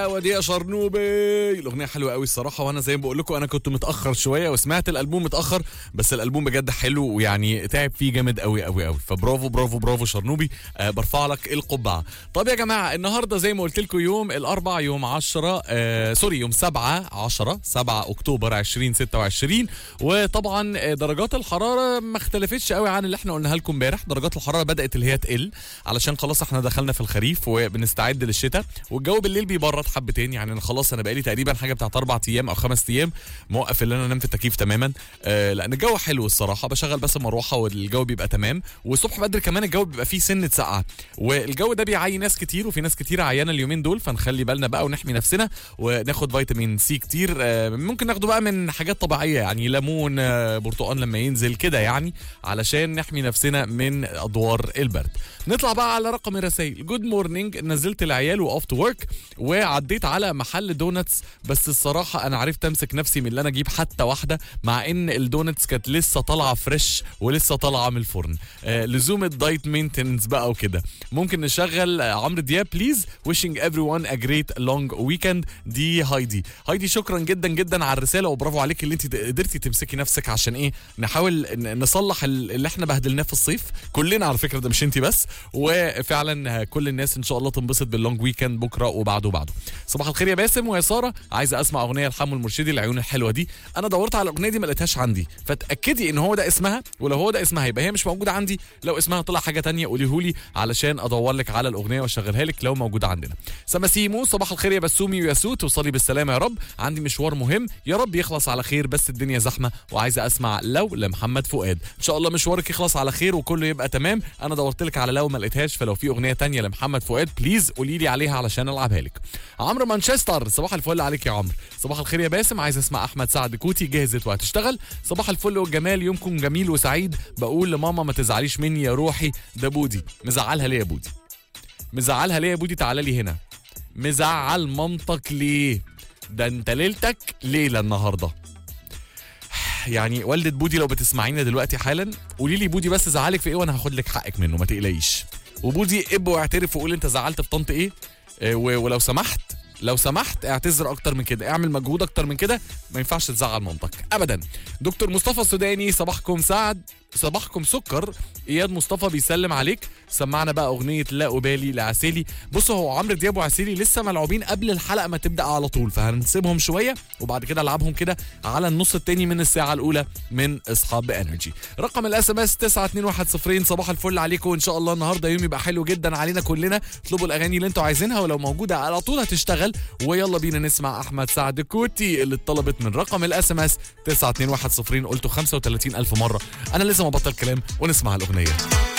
ودي يا شرنوبي الاغنيه حلوه قوي الصراحه وانا زي ما بقول لكم انا كنت متاخر شويه وسمعت الالبوم متاخر بس الالبوم بجد حلو ويعني تعب فيه جامد قوي قوي قوي فبرافو برافو برافو شرنوبي آه برفع لك القبعه طب يا جماعه النهارده زي ما قلت لكم يوم الاربع يوم 10 آه سوري يوم 7 10 7 اكتوبر 2026 وطبعا آه، درجات الحراره ما اختلفتش قوي عن اللي احنا قلناها لكم امبارح درجات الحراره بدات اللي هي تقل علشان خلاص احنا دخلنا في الخريف وبنستعد للشتاء والجو بالليل بيبرد حبتين يعني انا خلاص انا بقالي تقريبا حاجه بتاعت اربع ايام او خمس ايام موقف اللي انا انام في التكييف تماما آه لان الجو حلو الصراحه بشغل بس المروحه والجو بيبقى تمام والصبح بدري كمان الجو بيبقى فيه سنه سقعه والجو ده بيعي ناس كتير وفي ناس كتير عيانه اليومين دول فنخلي بالنا بقى ونحمي نفسنا وناخد فيتامين سي كتير آه ممكن ناخده بقى من حاجات طبيعيه يعني ليمون آه برتقال لما ينزل كده يعني علشان نحمي نفسنا من ادوار البرد نطلع بقى على رقم الرسائل جود مورنينج نزلت العيال واوف تو ورك وعديت على محل دونتس بس الصراحه انا عرفت امسك نفسي من اللي انا اجيب حتى واحده مع ان الدونتس كانت لسه طالعه فريش ولسه طالعه من الفرن آه لزوم الدايت مينتنس بقى وكده ممكن نشغل آه، عمرو دياب بليز wishing everyone a great long weekend دي هايدي هايدي شكرا جدا جدا على الرساله وبرافو عليك اللي انت قدرتي تمسكي نفسك عشان ايه نحاول ن- نصلح ال- اللي احنا بهدلناه في الصيف كلنا على فكره ده مش انت بس وفعلا كل الناس ان شاء الله تنبسط باللونج ويكند بكره وبعده وبعده صباح الخير يا باسم ويا ساره عايزه اسمع اغنيه لحمو المرشدي العيون الحلوه دي انا دورت على الاغنيه دي ما لقيتهاش عندي فتاكدي ان هو ده اسمها ولو هو ده اسمها يبقى هي مش موجوده عندي لو اسمها طلع حاجه تانية قوليهولي علشان ادور لك على الاغنيه واشغلها لك لو موجوده عندنا سماسيمو صباح الخير يا بسومي وياسو توصلي بالسلامه يا رب عندي مشوار مهم يا رب يخلص على خير بس الدنيا زحمه وعايزه اسمع لو لمحمد فؤاد ان شاء الله مشوارك يخلص على خير وكله يبقى تمام انا دورت لك على لو ما لقيتهاش فلو في اغنيه تانية لمحمد فؤاد بليز قولي لي عليها علشان العبها لك عمرو مانشستر صباح الفل عليك يا عمرو صباح الخير يا باسم عايز اسمع احمد سعد كوتي جهزت وهتشتغل صباح الفل والجمال يومكم جميل وسعيد بقول لماما ما تزعليش مني يا روحي ده بودي مزعلها ليه يا بودي مزعلها ليه يا بودي تعالى لي هنا مزعل مامتك ليه ده انت ليلتك ليله النهارده يعني والدة بودي لو بتسمعينا دلوقتي حالا قولي لي بودي بس زعلك في ايه وانا هاخد لك حقك منه ما تقلقيش وبودي اب واعترف وقول انت زعلت في طنط ايه آه، و- ولو سمحت لو سمحت اعتذر اكتر من كده اعمل مجهود اكتر من كده ما ينفعش تزعل مامتك ابدا دكتور مصطفى السوداني صباحكم سعد صباحكم سكر اياد مصطفى بيسلم عليك سمعنا بقى اغنيه لا ابالي لعسيلي بصوا هو عمرو دياب وعسيلي لسه ملعوبين قبل الحلقه ما تبدا على طول فهنسيبهم شويه وبعد كده العبهم كده على النص التاني من الساعه الاولى من اصحاب انرجي رقم الاس ام اس 92110 صباح الفل عليكم وان شاء الله النهارده يوم يبقى حلو جدا علينا كلنا اطلبوا الاغاني اللي انتوا عايزينها ولو موجوده على طول هتشتغل ويلا بينا نسمع احمد سعد كوتي اللي اتطلبت من رقم الاس ام اس 92110 قلته 35000 مره انا لازم ابطل كلام ونسمع الاغنيه